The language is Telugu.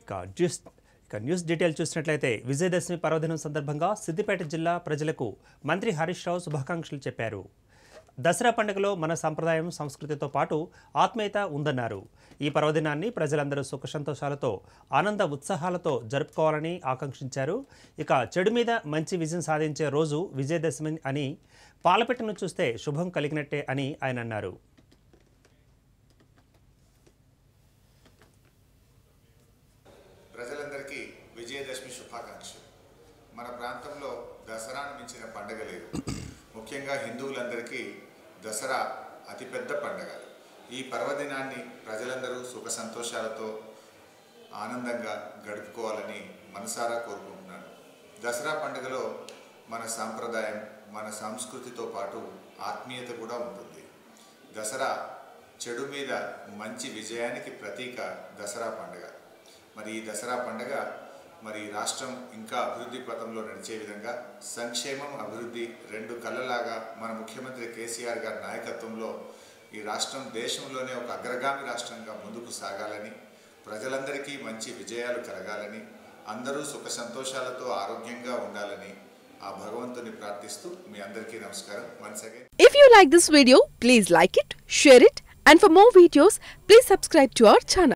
ఇక న్యూస్ ఇక న్యూస్ డీటెయిల్ చూసినట్లయితే విజయదశమి పర్వదినం సందర్భంగా సిద్దిపేట జిల్లా ప్రజలకు మంత్రి హరీష్ రావు శుభాకాంక్షలు చెప్పారు దసరా పండుగలో మన సంప్రదాయం సంస్కృతితో పాటు ఆత్మీయత ఉందన్నారు ఈ పర్వదినాన్ని ప్రజలందరూ సుఖ సంతోషాలతో ఆనంద ఉత్సాహాలతో జరుపుకోవాలని ఆకాంక్షించారు ఇక చెడు మీద మంచి విజయం సాధించే రోజు విజయదశమి అని పాలపెట్టను చూస్తే శుభం కలిగినట్టే అని ఆయన అన్నారు ప్రజలందరికీ విజయదశమి శుభాకాంక్షలు మన ప్రాంతంలో దసరాను మించిన పండగ లేదు ముఖ్యంగా హిందువులందరికీ దసరా అతిపెద్ద పండగ ఈ పర్వదినాన్ని ప్రజలందరూ సుఖ సంతోషాలతో ఆనందంగా గడుపుకోవాలని మనసారా కోరుకుంటున్నాను దసరా పండుగలో మన సాంప్రదాయం మన సంస్కృతితో పాటు ఆత్మీయత కూడా ఉంటుంది దసరా చెడు మీద మంచి విజయానికి ప్రతీక దసరా పండుగ మరి ఈ దసరా పండుగ మరి రాష్ట్రం ఇంకా అభివృద్ధి పథంలో నడిచే విధంగా సంక్షేమం అభివృద్ధి రెండు కళ్ళలాగా మన ముఖ్యమంత్రి కేసీఆర్ గారి నాయకత్వంలో ఈ రాష్ట్రం దేశంలోనే ఒక అగ్రగామి రాష్ట్రంగా ముందుకు సాగాలని ప్రజలందరికీ మంచి విజయాలు కలగాలని అందరూ సుఖ సంతోషాలతో ఆరోగ్యంగా ఉండాలని ఆ భగవంతుని ప్రార్థిస్తూ మీ అందరికీ నమస్కారం once again If you like this video, please like it, share it, and for more videos, please subscribe to our channel.